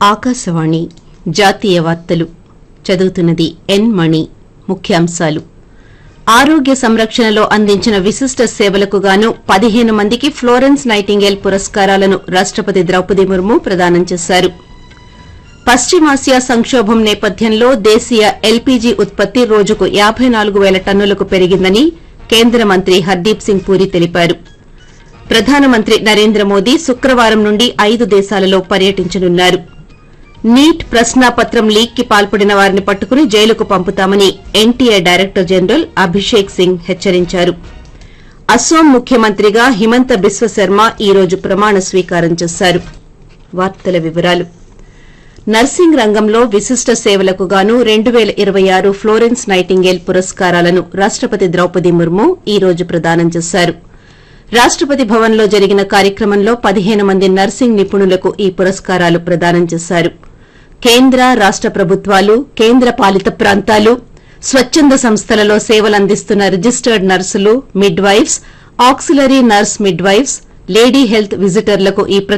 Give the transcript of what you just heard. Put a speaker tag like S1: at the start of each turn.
S1: ఆకాశవాణి జాతీయ వార్తలు చదువుతున్నది ఎన్ మణి ముఖ్యాంశాలు ఆరోగ్య సంరక్షణలో అందించిన విశిష్ట సేవలకు గాను పదిహేను మందికి ఫ్లోరెన్స్ నైటింగేల్ పురస్కారాలను రాష్టపతి ద్రౌపది ముర్ము ప్రదానం చేశారు పశ్చిమాసియా సంక్షోభం నేపథ్యంలో దేశీయ ఎల్పీజీ ఉత్పత్తి రోజుకు యాబై నాలుగు పేల టన్నులకు పెరిగిందని కేంద్ర మంత్రి హర్దీప్ సింగ్ పూరి తెలిపారు ప్రధానమంత్రి నరేంద్ర మోదీ శుక్రవారం నుండి ఐదు దేశాలలో పర్యటించనున్నారు నీట్ ప్రశ్నాపత్రం లీక్ కి పాల్పడిన వారిని పట్టుకుని జైలుకు పంపుతామని N T A director general Abhishek Singh హెచ్చరించారు అస్సోం ముఖ్యమంత్రిగా హిమంత బిశ్వ శర్మ ఈ రోజు ప్రమాణ స్వీకారం చేశారు వార్తల వివరాలు నర్సింగ్ రంగంలో విశిష్ట సేవలకు గాను రెండు పేల ఇరవై ఆరు ఫ్లోరెన్స్ నైటింగేల్ పురస్కారాలను రాష్టపతి ద్రౌపది ముర్ము ఈ రోజు ప్రదానం చేశారు రాష్టపతి భవన్లో జరిగిన కార్యక్రమంలో పదిహేను మంది నర్సింగ్ నిపుణులకు ఈ పురస్కారాలు ప్రదానం చేశారు కేంద్ర రాష్ట ప్రభుత్వాలు కేంద్ర పాలిత ప్రాంతాలు స్వచ్చంద సంస్థలలో సేవలందిస్తున్న registered nurses midwives auxiliary nurse midwives lady health విజిటర్లకు ఈ